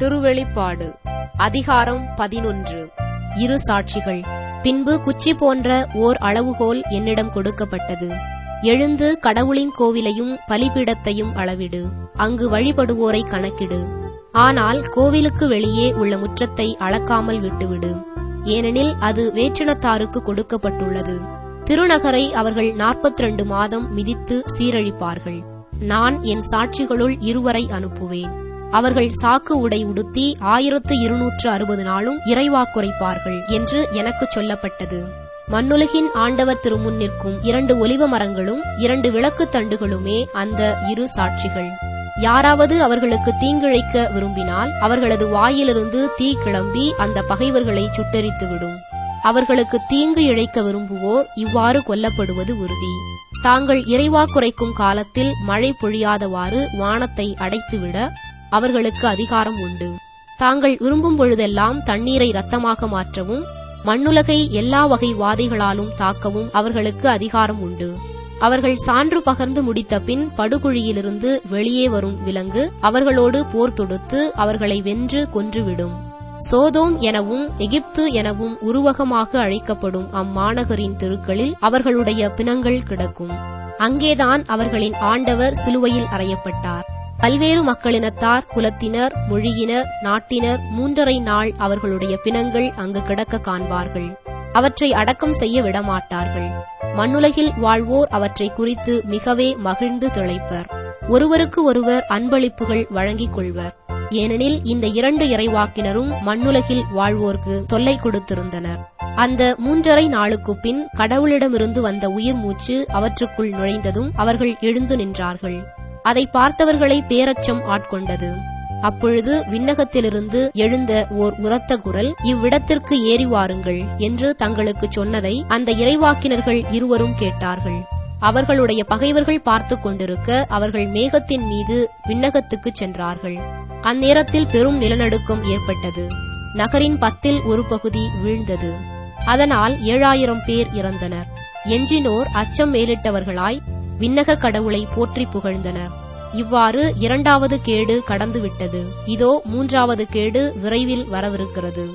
திருவெளிப்பாடு அதிகாரம் பதினொன்று இரு சாட்சிகள் பின்பு குச்சி போன்ற ஓர் அளவுகோல் என்னிடம் கொடுக்கப்பட்டது எழுந்து கடவுளின் கோவிலையும் பலிபீடத்தையும் அளவிடு அங்கு வழிபடுவோரை கணக்கிடு ஆனால் கோவிலுக்கு வெளியே உள்ள முற்றத்தை அளக்காமல் விட்டுவிடு ஏனெனில் அது வேற்றினத்தாருக்கு கொடுக்கப்பட்டுள்ளது திருநகரை அவர்கள் நாற்பத்தி ரெண்டு மாதம் மிதித்து சீரழிப்பார்கள் நான் என் சாட்சிகளுள் இருவரை அனுப்புவேன் அவர்கள் சாக்கு உடை உடுத்தி ஆயிரத்து இருநூற்று அறுபது நாளும் இறைவாக்குரைப்பார்கள் என்று எனக்கு சொல்லப்பட்டது மண்ணுலகின் ஆண்டவர் திருமுன் நிற்கும் இரண்டு ஒலிவ மரங்களும் இரண்டு விளக்குத் தண்டுகளுமே அந்த இரு சாட்சிகள் யாராவது அவர்களுக்கு தீங்கிழைக்க விரும்பினால் அவர்களது வாயிலிருந்து தீ கிளம்பி அந்த பகைவர்களை சுட்டெரித்துவிடும் அவர்களுக்கு தீங்கு இழைக்க விரும்புவோர் இவ்வாறு கொல்லப்படுவது உறுதி தாங்கள் இறைவாக்குரைக்கும் காலத்தில் மழை பொழியாதவாறு வானத்தை அடைத்துவிட அவர்களுக்கு அதிகாரம் உண்டு தாங்கள் விரும்பும் பொழுதெல்லாம் தண்ணீரை ரத்தமாக மாற்றவும் மண்ணுலகை எல்லா வகை வாதைகளாலும் தாக்கவும் அவர்களுக்கு அதிகாரம் உண்டு அவர்கள் சான்று பகர்ந்து முடித்த பின் படுகுழியிலிருந்து வெளியே வரும் விலங்கு அவர்களோடு போர் தொடுத்து அவர்களை வென்று கொன்றுவிடும் சோதோம் எனவும் எகிப்து எனவும் உருவகமாக அழைக்கப்படும் அம்மாநகரின் தெருக்களில் அவர்களுடைய பிணங்கள் கிடக்கும் அங்கேதான் அவர்களின் ஆண்டவர் சிலுவையில் அறையப்பட்டார் பல்வேறு மக்களினத்தார் குலத்தினர் மொழியினர் நாட்டினர் மூன்றரை நாள் அவர்களுடைய பிணங்கள் அங்கு கிடக்க காண்பார்கள் அவற்றை அடக்கம் செய்ய விடமாட்டார்கள் மண்ணுலகில் வாழ்வோர் அவற்றை குறித்து மிகவே மகிழ்ந்து திளைப்பர் ஒருவருக்கு ஒருவர் அன்பளிப்புகள் வழங்கிக் கொள்வர் ஏனெனில் இந்த இரண்டு இறைவாக்கினரும் மண்ணுலகில் வாழ்வோர்க்கு தொல்லை கொடுத்திருந்தனர் அந்த மூன்றரை நாளுக்கு பின் கடவுளிடமிருந்து வந்த உயிர் மூச்சு அவற்றுக்குள் நுழைந்ததும் அவர்கள் எழுந்து நின்றார்கள் அதை பார்த்தவர்களை பேரச்சம் ஆட்கொண்டது அப்பொழுது விண்ணகத்திலிருந்து எழுந்த ஓர் உரத்த குரல் இவ்விடத்திற்கு ஏறி வாருங்கள் என்று தங்களுக்கு சொன்னதை அந்த இறைவாக்கினர்கள் இருவரும் கேட்டார்கள் அவர்களுடைய பகைவர்கள் பார்த்து கொண்டிருக்க அவர்கள் மேகத்தின் மீது விண்ணகத்துக்கு சென்றார்கள் அந்நேரத்தில் பெரும் நிலநடுக்கம் ஏற்பட்டது நகரின் பத்தில் ஒரு பகுதி வீழ்ந்தது அதனால் ஏழாயிரம் பேர் இறந்தனர் எஞ்சினோர் அச்சம் மேலிட்டவர்களாய் விண்ணக கடவுளை போற்றி புகழ்ந்தனர் இவ்வாறு இரண்டாவது கேடு கடந்துவிட்டது இதோ மூன்றாவது கேடு விரைவில் வரவிருக்கிறது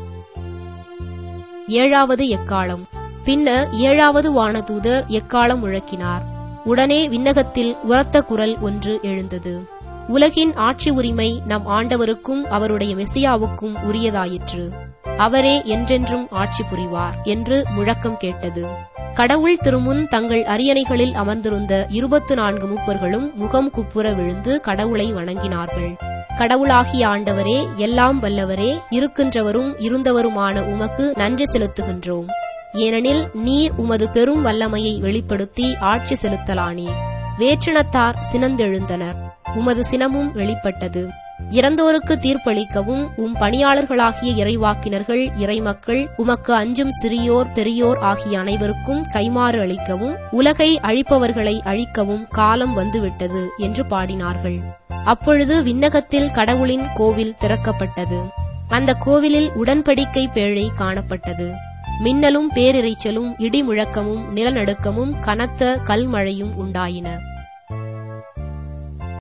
ஏழாவது எக்காலம் பின்னர் ஏழாவது வானதூதர் எக்காலம் முழக்கினார் உடனே விண்ணகத்தில் உரத்த குரல் ஒன்று எழுந்தது உலகின் ஆட்சி உரிமை நம் ஆண்டவருக்கும் அவருடைய மெசியாவுக்கும் உரியதாயிற்று அவரே என்றென்றும் ஆட்சி புரிவார் என்று முழக்கம் கேட்டது கடவுள் திருமுன் தங்கள் அரியணைகளில் அமர்ந்திருந்த இருபத்து நான்கு மூப்பர்களும் முகம் குப்புற விழுந்து கடவுளை வணங்கினார்கள் கடவுளாகிய ஆண்டவரே எல்லாம் வல்லவரே இருக்கின்றவரும் இருந்தவருமான உமக்கு நன்றி செலுத்துகின்றோம் ஏனெனில் நீர் உமது பெரும் வல்லமையை வெளிப்படுத்தி ஆட்சி செலுத்தலானீர் வேற்றினத்தார் சினந்தெழுந்தனர் உமது சினமும் வெளிப்பட்டது இறந்தோருக்கு தீர்ப்பளிக்கவும் உம் பணியாளர்களாகிய இறைவாக்கினர்கள் இறைமக்கள் உமக்கு அஞ்சும் சிறியோர் பெரியோர் ஆகிய அனைவருக்கும் கைமாறு அளிக்கவும் உலகை அழிப்பவர்களை அழிக்கவும் காலம் வந்துவிட்டது என்று பாடினார்கள் அப்பொழுது விண்ணகத்தில் கடவுளின் கோவில் திறக்கப்பட்டது அந்த கோவிலில் உடன்படிக்கை பேழை காணப்பட்டது மின்னலும் பேரிரைச்சலும் இடி முழக்கமும் நிலநடுக்கமும் கனத்த கல்மழையும் உண்டாயின